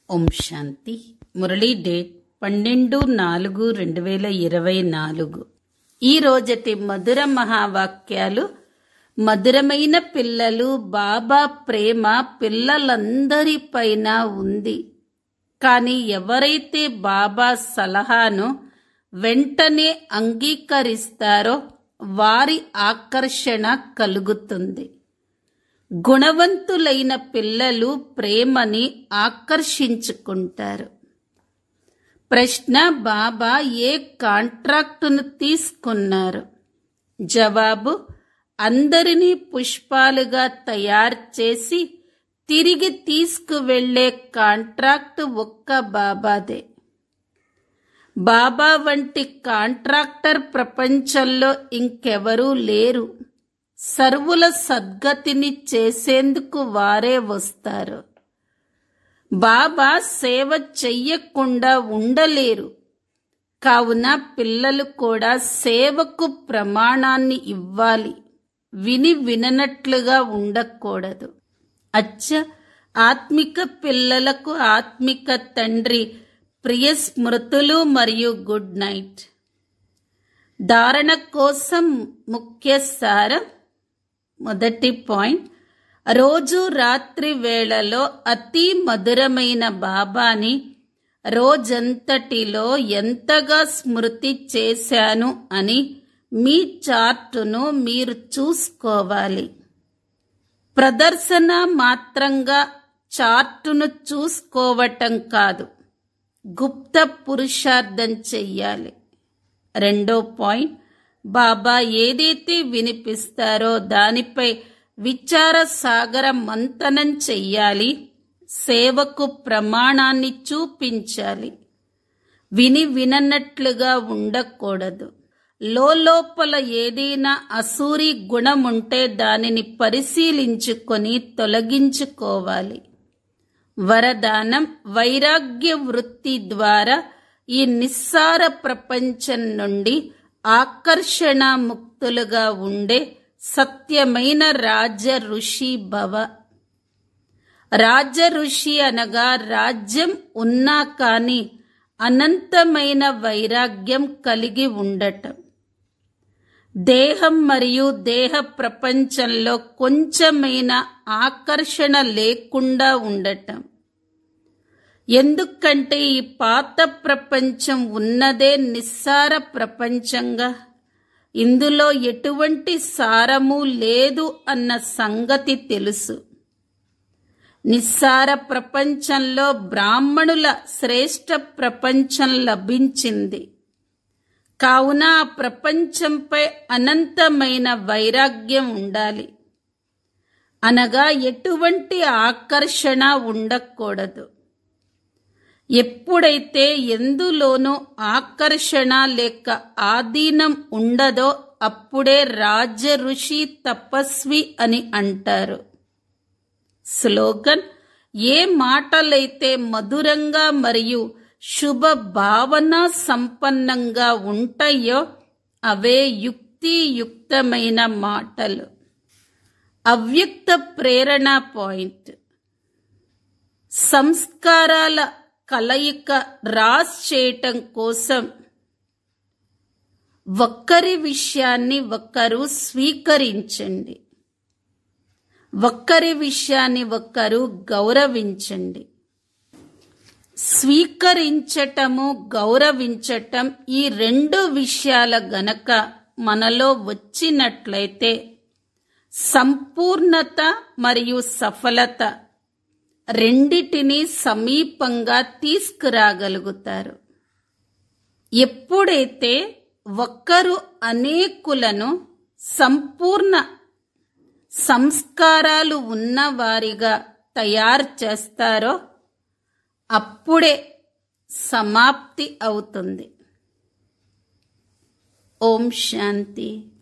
ఓం శాంతి Murali date పన్నెండు నాలుగు రెండు వేల ఇరవై నాలుగు ఈ రోజటి మధుర మహావాక్యాలు మధురమైన పిల్లలు బాబా ప్రేమ పిల్లలందరిపైన ఉంది కానీ ఎవరైతే బాబా సలహాను వెంటనే అంగీకరిస్తారో వారి ఆకర్షణ కలుగుతుంది గుణవంతులైన పిల్లలు ప్రేమని ఆకర్షించుకుంటారు ప్రశ్న బాబా ఏ కాంట్రాక్టును తీసుకున్నారు జవాబు అందరినీ పుష్పాలుగా తయారు చేసి తిరిగి తీసుకువెళ్లే కాంట్రాక్ట్ ఒక్క బాబాదే బాబా వంటి కాంట్రాక్టర్ ప్రపంచంలో ఇంకెవరూ లేరు సర్వుల సద్గతిని చేసేందుకు వారే వస్తారు బాబా సేవ చెయ్యకుండా ఉండలేరు కావున పిల్లలు కూడా సేవకు ప్రమాణాన్ని ఇవ్వాలి విని విననట్లుగా ఉండకూడదు అచ్చ ఆత్మిక పిల్లలకు ఆత్మిక తండ్రి ప్రియ స్మృతులు మరియు గుడ్ నైట్ ధారణ కోసం ముఖ్య సారం మొదటి పాయింట్ రోజు రాత్రి వేళలో అతి మధురమైన బాబాని రోజంతటిలో ఎంతగా స్మృతి చేశాను అని మీ చార్టును మీరు చూసుకోవాలి ప్రదర్శన మాత్రంగా చార్టును చూసుకోవటం కాదు గుప్త పురుషార్థం చెయ్యాలి రెండో పాయింట్ బాబా ఏదైతే వినిపిస్తారో దానిపై విచార సాగర మంతనం చెయ్యాలి సేవకు ప్రమాణాన్ని చూపించాలి విని వినన్నట్లుగా ఉండకూడదు లోపల ఏదైనా అసూరి గుణం ఉంటే దానిని పరిశీలించుకొని తొలగించుకోవాలి వరదానం వైరాగ్య వృత్తి ద్వారా ఈ నిస్సార ప్రపంచం నుండి ఆకర్షణ ముక్తులుగా ఉండే సత్యమైన రాజ ఋషి భవ రాజ ఋషి అనగా రాజ్యం ఉన్నా కాని అనంతమైన వైరాగ్యం కలిగి ఉండటం దేహం మరియు దేహ ప్రపంచంలో కొంచెమైన ఆకర్షణ లేకుండా ఉండటం ఎందుకంటే ఈ పాత ప్రపంచం ఉన్నదే నిస్సార ప్రపంచంగా ఇందులో ఎటువంటి సారము లేదు అన్న సంగతి తెలుసు నిస్సార ప్రపంచంలో బ్రాహ్మణుల శ్రేష్ట ప్రపంచం లభించింది కావున ఆ ప్రపంచంపై అనంతమైన వైరాగ్యం ఉండాలి అనగా ఎటువంటి ఆకర్షణ ఉండకూడదు ఎప్పుడైతే ఎందులోనూ ఆకర్షణ లేక ఆధీనం ఉండదో అప్పుడే రాజ ఋషి తపస్వి అని అంటారు స్లోగన్ ఏ మాటలైతే మధురంగా మరియు శుభ భావన సంపన్నంగా ఉంటాయో అవే యుక్తియుక్తమైన మాటలు అవ్యక్త ప్రేరణ పాయింట్ సంస్కారాల కలయిక రాస్ చేయటం కోసం ఒక్కరి విషయాన్ని ఒక్కరు స్వీకరించండి ఒక్కరి విషయాన్ని ఒక్కరు గౌరవించండి స్వీకరించటము గౌరవించటం ఈ రెండు విషయాల గనక మనలో వచ్చినట్లయితే సంపూర్ణత మరియు సఫలత రెండిటిని సమీపంగా తీసుకురాగలుగుతారు ఎప్పుడైతే ఒక్కరు అనేకులను సంపూర్ణ సంస్కారాలు ఉన్నవారిగా తయారు చేస్తారో అప్పుడే సమాప్తి అవుతుంది ఓం శాంతి